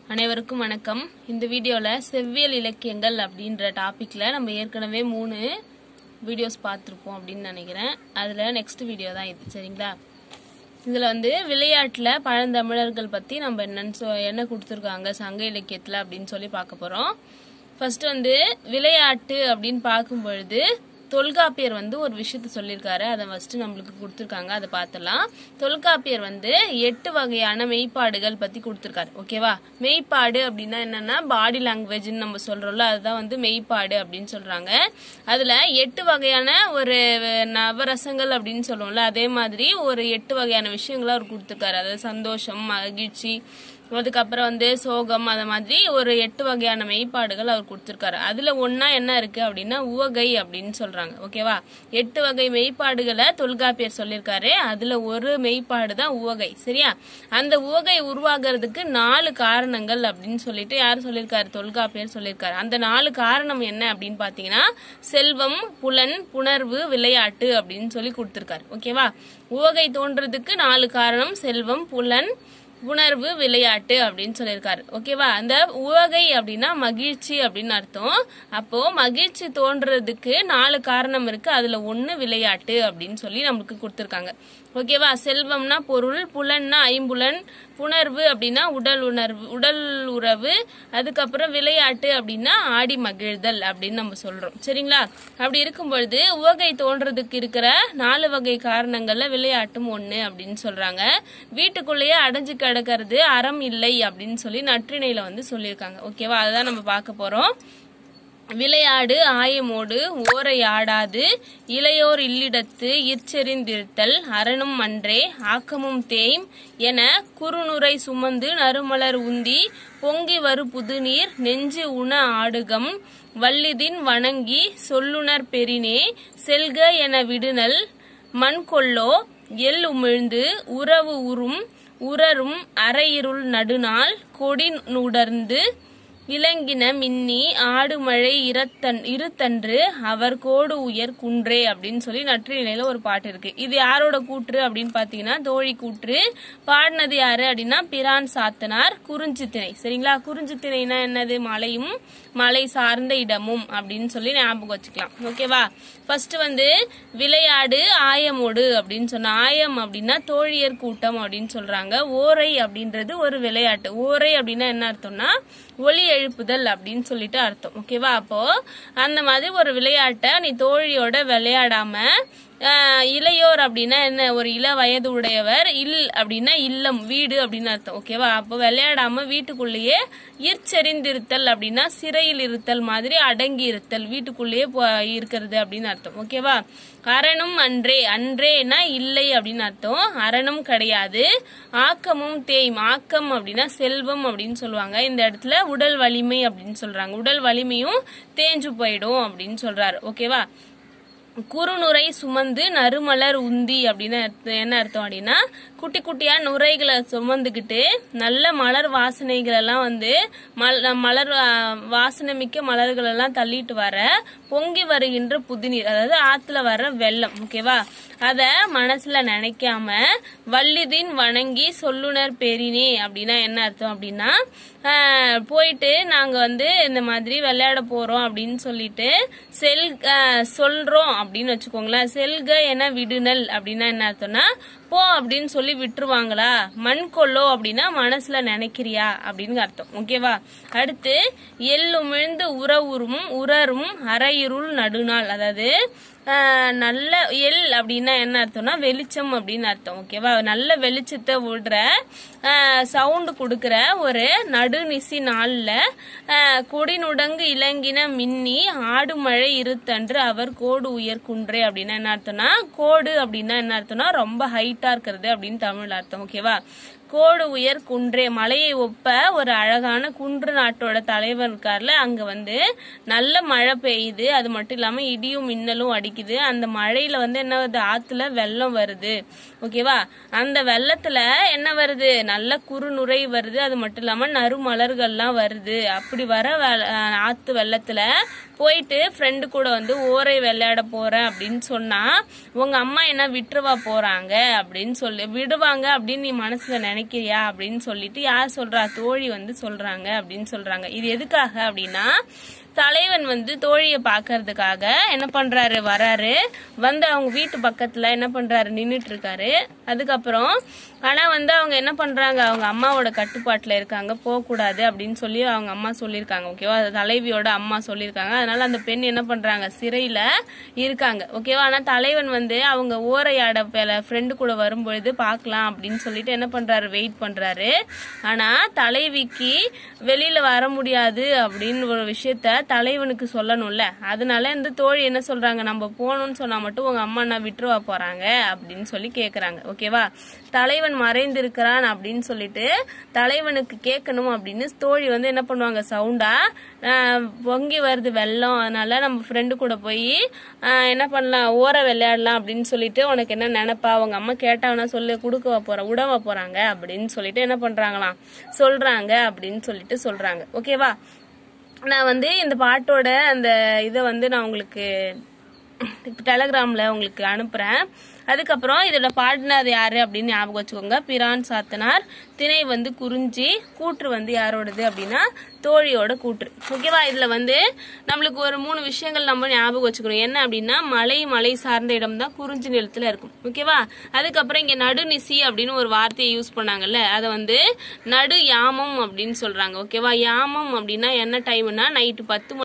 அனைவருக்கும் வணக்கம் இந்த வீடியோவில் செவ்வியல் இலக்கியங்கள் அப்படின்ற டாப்பிக்கில் நம்ம ஏற்கனவே மூணு வீடியோஸ் பார்த்துருப்போம் அப்படின்னு நினைக்கிறேன் அதில் நெக்ஸ்ட் வீடியோ தான் இது சரிங்களா இதில் வந்து விளையாட்டில் பழந்தமிழர்கள் பற்றி நம்ம என்னன்னு சொ என்ன கொடுத்துருக்காங்க சங்க இலக்கியத்தில் அப்படின்னு சொல்லி பார்க்க போகிறோம் ஃபர்ஸ்ட் வந்து விளையாட்டு அப்படின்னு பார்க்கும் பொழுது தொல்காப்பியர் வந்து ஒரு விஷயத்த சொல்லியிருக்காரு அதை ஃபர்ஸ்ட் நம்மளுக்கு கொடுத்துருக்காங்க அதை பார்த்துலாம் தொல்காப்பியர் வந்து எட்டு வகையான மெய்ப்பாடுகள் பத்தி கொடுத்துருக்காரு ஓகேவா மெய்ப்பாடு அப்படின்னா என்னன்னா பாடி லாங்குவேஜ்னு நம்ம சொல்றோம்ல அதுதான் வந்து மெய்ப்பாடு அப்படின்னு சொல்றாங்க அதுல எட்டு வகையான ஒரு நவரசங்கள் அப்படின்னு சொல்லுவோம்ல அதே மாதிரி ஒரு எட்டு வகையான விஷயங்களை அவர் கொடுத்துருக்காரு அதாவது சந்தோஷம் மகிழ்ச்சி அதுக்கப்புறம் வந்து சோகம் அந்த மாதிரி ஒரு எட்டு வகையான மெய்ப்பாடுகள் அவர் கொடுத்துருக்காரு அதுல ஒன்னா என்ன இருக்கு அப்படின்னா உவகை அப்படின்னு சொல்றாங்க ஓகேவா எட்டு வகை மெய்ப்பாடுகளை தொல்காப்பியர் சொல்லியிருக்காரு அதுல ஒரு மெய்ப்பாடு தான் உவகை சரியா அந்த உவகை உருவாகிறதுக்கு நாலு காரணங்கள் அப்படின்னு சொல்லிட்டு யார் சொல்லியிருக்காரு தொல்காப்பியர் சொல்லியிருக்காரு அந்த நாலு காரணம் என்ன அப்படின்னு பாத்தீங்கன்னா செல்வம் புலன் புணர்வு விளையாட்டு அப்படின்னு சொல்லி கொடுத்திருக்காரு ஓகேவா உவகை தோன்றதுக்கு நாலு காரணம் செல்வம் புலன் உணர்வு விளையாட்டு அப்படின்னு சொல்லியிருக்காரு ஓகேவா அந்த உவகை அப்படின்னா மகிழ்ச்சி அப்படின்னு அர்த்தம் அப்போ மகிழ்ச்சி தோன்றதுக்கு நாலு காரணம் இருக்கு அதுல ஒண்ணு விளையாட்டு அப்படின்னு சொல்லி நமக்கு கொடுத்துருக்காங்க ஓகேவா செல்வம்னா பொருள் புலன்னா ஐம்புலன் புணர்வு அப்படின்னா உடல் உணர்வு உடல் உறவு அதுக்கப்புறம் விளையாட்டு அப்படின்னா ஆடி மகிழ்தல் அப்படின்னு நம்ம சொல்றோம் சரிங்களா அப்படி இருக்கும் பொழுது உவகை தோன்றதுக்கு இருக்கிற நாலு வகை காரணங்கள்ல விளையாட்டும் ஒண்ணு அப்படின்னு சொல்றாங்க வீட்டுக்குள்ளேயே அடைஞ்சு கிடக்கிறது அறம் இல்லை அப்படின்னு சொல்லி நற்றிணையில வந்து சொல்லியிருக்காங்க ஓகேவா அதுதான் நம்ம பார்க்க போறோம் விளையாடு ஆயமோடு ஓரை ஆடாது இளையோர் இல்லிடத்து இற்செறிந்திருத்தல் அரணும் அன்றே ஆக்கமும் தேய்ம் என குறுநுரை சுமந்து நறுமலர் உந்தி பொங்கி வரு புதுநீர் நெஞ்சு உண ஆடுகம் வல்லிதின் வணங்கி சொல்லுணர் பெரினே செல்க என விடுனல் மண் கொள்ளோ எல் உமிழ்ந்து உறவு உறும் உரரும் அரையிருள் நடுநாள் கொடி நுடர்ந்து இளங்கின மின்னி ஆடுமழை இரத்தன் இருத்தன்று அவர் கோடு உயர் குன்றே அப்படின்னு சொல்லி நற்றிணையில ஒரு பாட்டு இருக்கு இது யாரோட கூற்று அப்படின்னு பாத்தீங்கன்னா தோழி கூற்று பாடினது யாரு அப்படின்னா பிரான் சாத்தனார் குறிஞ்சித்திணை சரிங்களா குறிஞ்சித்திணைனா என்னது மலையும் மலை சார்ந்த இடமும் அப்படின்னு சொல்லி ஞாபகம் வச்சுக்கலாம் ஓகேவா ஃபர்ஸ்ட் வந்து விளையாடு ஆயமோடு அப்படின்னு சொன்ன ஆயம் அப்படின்னா தோழியர் கூட்டம் அப்படின்னு சொல்றாங்க ஓரை அப்படின்றது ஒரு விளையாட்டு ஓரை அப்படின்னா என்ன அர்த்தம்னா ஒலி எழுப்புதல் அப்படின்னு சொல்லிட்டு அர்த்தம் ஓகேவா அப்போ அந்த மாதிரி ஒரு விளையாட்டை நீ தோழியோட விளையாடாம இளையோர் அப்படின்னா என்ன ஒரு இள வயது உடையவர் இல் அப்படின்னா இல்லம் வீடு அப்படின்னு அர்த்தம் ஓகேவா அப்போ விளையாடாம வீட்டுக்குள்ளேயே இற்செறிந்திருத்தல் அப்படின்னா சிறையில் இருத்தல் மாதிரி அடங்கி இருத்தல் வீட்டுக்குள்ளேயே இருக்கிறது அப்படின்னு அர்த்தம் ஓகேவா அரணும் அன்றே அன்றேனா இல்லை அப்படின்னு அர்த்தம் அரணும் கிடையாது ஆக்கமும் தேய்ம் ஆக்கம் அப்படின்னா செல்வம் அப்படின்னு சொல்லுவாங்க இந்த இடத்துல உடல் வலிமை அப்படின்னு சொல்றாங்க உடல் வலிமையும் தேஞ்சு போயிடும் அப்படின்னு சொல்றாரு ஓகேவா குறுநுரை சுமந்து நறுமலர் உந்தி அப்படின்னு என்ன அர்த்தம் அப்படின்னா குட்டி குட்டியா நுரைகளை சுமந்துக்கிட்டு நல்ல மலர் வாசனைகள் எல்லாம் வந்து மலர் வாசனை மிக்க மலர்கள் எல்லாம் தள்ளிட்டு வர பொங்கி வருகின்ற புதுநீர் அதாவது ஆத்துல வர வெள்ளம் ஓகேவா அத மனசுல நினைக்காம வள்ளிதின் வணங்கி சொல்லுனர் பெரினே அப்படின்னா என்ன அர்த்தம் அப்படின்னா போயிட்டு நாங்க வந்து இந்த மாதிரி விளையாட போறோம் அப்படின்னு சொல்லிட்டு செல் சொல்றோம் அப்படின்னு வச்சுக்கோங்களேன் செல்க என விடுனல் அப்படின்னா என்ன அர்த்தம்னா போ அப்படின்னு சொல்லி விட்டுருவாங்களா மண் கொள்ளோ அப்படின்னா மனசுல நினைக்கிறியா அப்படின்னு அர்த்தம் ஓகேவா அடுத்து எள் உமிழ்ந்து உறவுறும் உரரும் அரையிருள் நடுநாள் அதாவது நல்ல எல் அப்படின்னா என்ன அர்த்தம்னா வெளிச்சம் அப்படின்னு அர்த்தம் ஓகேவா நல்ல வெளிச்சத்தை விடுற சவுண்டு கொடுக்குற ஒரு நடுநிசி நாள்ல கொடிநுடங்கு இளங்கின மின்னி ஆடுமழை இருத்தன்று அவர் கோடு உயர் குன்றே அப்படின்னா என்ன அர்த்தம்னா கோடு அப்படின்னா என்ன அர்த்தம்னா ரொம்ப ஹைட்டா இருக்கிறது அப்படின்னு தமிழ் அர்த்தம் ஓகேவா கோடு உயர் குன்றே மலையை ஒப்ப ஒரு அழகான குன்று நாட்டோட தலைவர் இருக்கார்ல அங்க வந்து நல்ல மழை பெய்யுது அது மட்டும் இல்லாம இடியும் மின்னலும் அடிக்குது அந்த மழையில வந்து என்ன வருது ஆத்துல வெள்ளம் வருது ஓகேவா அந்த வெள்ளத்துல என்ன வருது நல்ல குறுநுரை வருது அது மட்டும் இல்லாம நறுமலர்கள்லாம் வருது அப்படி வர ஆத்து வெள்ளத்துல போயிட்டு ஃப்ரெண்டு கூட வந்து ஓரை விளையாட போறேன் அப்படின்னு சொன்னா உங்க அம்மா என்ன விட்டுருவா போறாங்க அப்படின்னு சொல்லி விடுவாங்க அப்படின்னு நீ மனசுல நினை நினைக்கிறியா அப்படின்னு சொல்லிட்டு யார் சொல்றா தோழி வந்து சொல்றாங்க அப்படின்னு சொல்றாங்க இது எதுக்காக அப்படின்னா தலைவன் வந்து தோழியை பார்க்கறதுக்காக என்ன பண்றாரு வராரு வந்து அவங்க வீட்டு பக்கத்துல என்ன பண்றாரு நின்னுட்டு இருக்காரு அதுக்கப்புறம் ஆனா வந்து அவங்க என்ன பண்றாங்க அவங்க அம்மாவோட கட்டுப்பாட்டுல இருக்காங்க போகக்கூடாது அப்படின்னு சொல்லி அவங்க அம்மா சொல்லியிருக்காங்க ஓகேவா தலைவியோட அம்மா சொல்லியிருக்காங்க அதனால அந்த பெண் என்ன பண்றாங்க சிறையில இருக்காங்க ஓகேவா ஆனா தலைவன் வந்து அவங்க ஓரையாட ஃப்ரெண்டு கூட வரும்பொழுது பார்க்கலாம் அப்படின்னு சொல்லிட்டு என்ன பண்றாரு வெயிட் பண்றாரு ஆனா தலைவிக்கு வெளியில வர முடியாது அப்படின்னு ஒரு விஷயத்த தலைவனுக்கு சொல்லணும்ல அதனால இந்த தோழி என்ன சொல்றாங்க நம்ம போகணும்னு சொன்னா மட்டும் உங்க அம்மா நான் விட்டுருவா போறாங்க அப்படின்னு சொல்லி கேக்குறாங்க ஓகேவா தலைவன் மறைந்திருக்கிறான் அப்படின்னு சொல்லிட்டு தலைவனுக்கு கேட்கணும் அப்படின்னு தோழி வந்து என்ன பண்ணுவாங்க சவுண்டா பொங்கி வருது வெள்ளம் அதனால நம்ம ஃப்ரெண்டு கூட போய் என்ன பண்ணலாம் ஓர விளையாடலாம் அப்படின்னு சொல்லிட்டு உனக்கு என்ன நினைப்பா உங்க அம்மா கேட்டாங்கன்னா சொல்லு கொடுக்கவா போற உடவா போறாங்க அப்படின்னு சொல்லிட்டு என்ன பண்றாங்களாம் சொல்றாங்க அப்படின்னு சொல்லிட்டு சொல்றாங்க ஓகேவா நான் வந்து இந்த பாட்டோட அந்த இதை வந்து நான் உங்களுக்கு டெலகிராம்ல உங்களுக்கு அனுப்புறேன் அதுக்கப்புறம் இதோட பாடினது யாரு அப்படின்னு ஞாபகம் வச்சுக்கோங்க பிரான் சாத்தனார் திணை வந்து குறிஞ்சி கூற்று வந்து யாரோடது அப்படின்னா தோழியோட கூற்று ஓகேவா இதுல வந்து நம்மளுக்கு ஒரு மூணு விஷயங்கள் நம்ம ஞாபகம் வச்சுக்கணும் என்ன அப்படின்னா மலை மலை சார்ந்த இடம் தான் குறிஞ்சி நிலத்துல இருக்கும் ஓகேவா அதுக்கப்புறம் இங்க நடுநிசி அப்படின்னு ஒரு வார்த்தையை யூஸ் பண்ணாங்கல்ல அதை வந்து நடு யாமம் அப்படின்னு சொல்றாங்க ஓகேவா யாமம் அப்படின்னா என்ன டைம்னா நைட்டு பத்து மணி